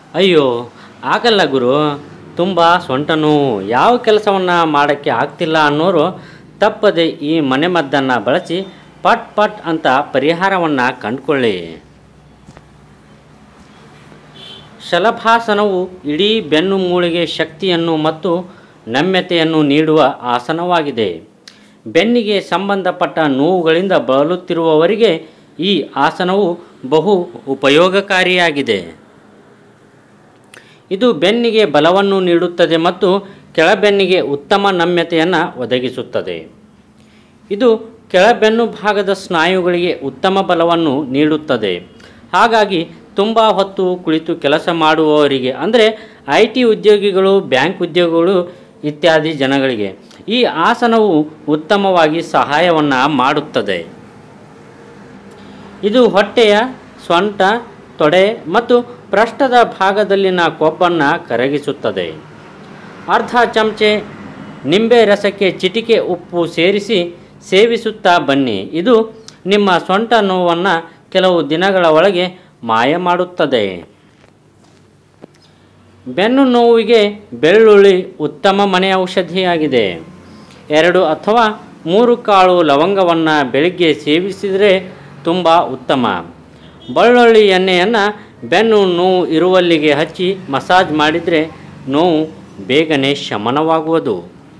ಅಯ್ಯೋ ಆಗಲ್ಲ ಗುರು ತುಂಬ ಸೊಂಟ ನೋವು ಯಾವ ಕೆಲಸವನ್ನು ಮಾಡೋಕ್ಕೆ ಆಗ್ತಿಲ್ಲ ಅನ್ನೋರು ತಪ್ಪದೆ ಈ ಮನೆಮದ್ದನ್ನು ಬಳಸಿ ಪಟ್ ಪಟ್ ಅಂತ ಪರಿಹಾರವನ್ನು ಕಂಡುಕೊಳ್ಳಿ ಶಲಭಾಸನವು ಇಡೀ ಬೆನ್ನು ಮೂಳೆಗೆ ಶಕ್ತಿಯನ್ನು ಮತ್ತು ನಮ್ಯತೆಯನ್ನು ನೀಡುವ ಆಸನವಾಗಿದೆ ಬೆನ್ನಿಗೆ ಸಂಬಂಧಪಟ್ಟ ನೋವುಗಳಿಂದ ಬಳಲುತ್ತಿರುವವರಿಗೆ ಈ ಆಸನವು ಬಹು ಉಪಯೋಗಕಾರಿಯಾಗಿದೆ ಇದು ಬೆನ್ನಿಗೆ ಬಲವನ್ನು ನೀಡುತ್ತದೆ ಮತ್ತು ಕೆಳಬೆನ್ನಿಗೆ ಉತ್ತಮ ನಮ್ಯತೆಯನ್ನು ಒದಗಿಸುತ್ತದೆ ಇದು ಕೆಳಬೆನ್ನು ಭಾಗದ ಸ್ನಾಯುಗಳಿಗೆ ಉತ್ತಮ ಬಲವನ್ನು ನೀಡುತ್ತದೆ ಹಾಗಾಗಿ ತುಂಬ ಹೊತ್ತು ಕುಳಿತು ಕೆಲಸ ಮಾಡುವವರಿಗೆ ಅಂದರೆ ಐ ಟಿ ಉದ್ಯೋಗಿಗಳು ಬ್ಯಾಂಕ್ ಉದ್ಯೋಗಿಗಳು ಇತ್ಯಾದಿ ಜನಗಳಿಗೆ ಈ ಆಸನವು ಉತ್ತಮವಾಗಿ ಸಹಾಯವನ್ನು ಮಾಡುತ್ತದೆ ಇದು ಹೊಟ್ಟೆಯ ಸೊಂಟ ತೊಡೆ ಮತ್ತು ಪೃಷ್ಠದ ಭಾಗದಲ್ಲಿನ ಕೊಬ್ಬನ್ನು ಕರಗಿಸುತ್ತದೆ ಅರ್ಧ ಚಮಚೆ ನಿಂಬೆ ರಸಕ್ಕೆ ಚಿಟಿಕೆ ಉಪ್ಪು ಸೇರಿಸಿ ಸೇವಿಸುತ್ತಾ ಬನ್ನಿ ಇದು ನಿಮ್ಮ ಸೊಂಟ ನೋವನ್ನು ಕೆಲವು ದಿನಗಳ ಒಳಗೆ ಮಾಯ ಮಾಡುತ್ತದೆ ಬೆನ್ನು ನೋವಿಗೆ ಬೆಳ್ಳುಳ್ಳಿ ಉತ್ತಮ ಮನೆ ಔಷಧಿಯಾಗಿದೆ ಎರಡು ಅಥವಾ ಮೂರು ಕಾಳು ಲವಂಗವನ್ನು ಬೆಳಿಗ್ಗೆ ಸೇವಿಸಿದರೆ ತುಂಬ ಉತ್ತಮ ಬೆಳ್ಳುಳ್ಳಿ ಎಣ್ಣೆಯನ್ನು ಬೆನ್ನು ನೋವು ಇರುವಲ್ಲಿಗೆ ಹಚ್ಚಿ ಮಸಾಜ್ ಮಾಡಿದರೆ ನೋವು ಬೇಗನೆ ಶಮನವಾಗುವುದು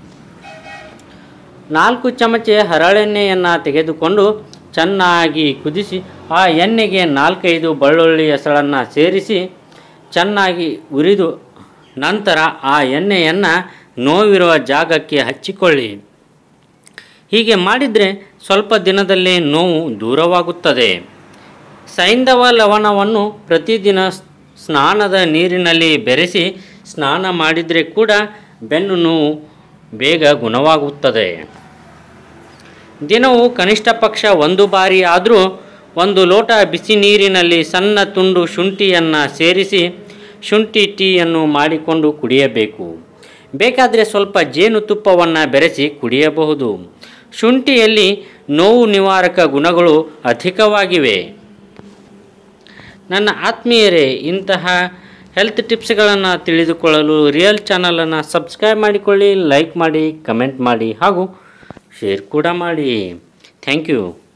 ನಾಲ್ಕು ಚಮಚೆ ಹರಳೆಣ್ಣೆಯನ್ನು ತೆಗೆದುಕೊಂಡು ಚೆನ್ನಾಗಿ ಕುದಿಸಿ ಆ ಎಣ್ಣೆಗೆ ನಾಲ್ಕೈದು ಬೆಳ್ಳುಳ್ಳಿ ಹೆಸಳನ್ನು ಸೇರಿಸಿ ಚೆನ್ನಾಗಿ ಉರಿದು ನಂತರ ಆ ಎಣ್ಣೆಯನ್ನು ನೋವಿರುವ ಜಾಗಕ್ಕೆ ಹಚ್ಚಿಕೊಳ್ಳಿ ಹೀಗೆ ಮಾಡಿದರೆ ಸ್ವಲ್ಪ ದಿನದಲ್ಲೇ ನೋವು ದೂರವಾಗುತ್ತದೆ ಸೈಂಧವ ಲವಣವನ್ನು ಪ್ರತಿದಿನ ಸ್- ಸ್ನಾನದ ನೀರಿನಲ್ಲಿ ಬೆರೆಸಿ ಸ್ನಾನ ಮಾಡಿದರೆ ಕೂಡ ಬೆನ್ನು ನೋವು ಬೇಗ ಗುಣವಾಗುತ್ತದೆ ದಿನವು ಕನಿಷ್ಠ ಪಕ್ಷ ಒಂದು ಬಾರಿ ಆದರೂ ಒಂದು ಲೋಟ ಬಿಸಿ ನೀರಿನಲ್ಲಿ ಸಣ್ಣ ತುಂಡು ಶುಂಠಿಯನ್ನು ಸೇರಿಸಿ ಶುಂಠಿ ಟೀಯನ್ನು ಮಾಡಿಕೊಂಡು ಕುಡಿಯಬೇಕು ಬೇಕಾದರೆ ಸ್ವಲ್ಪ ಜೇನುತುಪ್ಪವನ್ನು ಬೆರೆಸಿ ಕುಡಿಯಬಹುದು ಶುಂಠಿಯಲ್ಲಿ ನೋವು ನಿವಾರಕ ಗುಣಗಳು ಅಧಿಕವಾಗಿವೆ ನನ್ನ ಆತ್ಮೀಯರೇ ಇಂತಹ ಹೆಲ್ತ್ ಟಿಪ್ಸ್ಗಳನ್ನು ತಿಳಿದುಕೊಳ್ಳಲು ರಿಯಲ್ ಚಾನಲನ್ನು ಸಬ್ಸ್ಕ್ರೈಬ್ ಮಾಡಿಕೊಳ್ಳಿ ಲೈಕ್ ಮಾಡಿ ಕಮೆಂಟ್ ಮಾಡಿ ಹಾಗೂ ಶೇರ್ ಕೂಡ ಮಾಡಿ ಥ್ಯಾಂಕ್ ಯು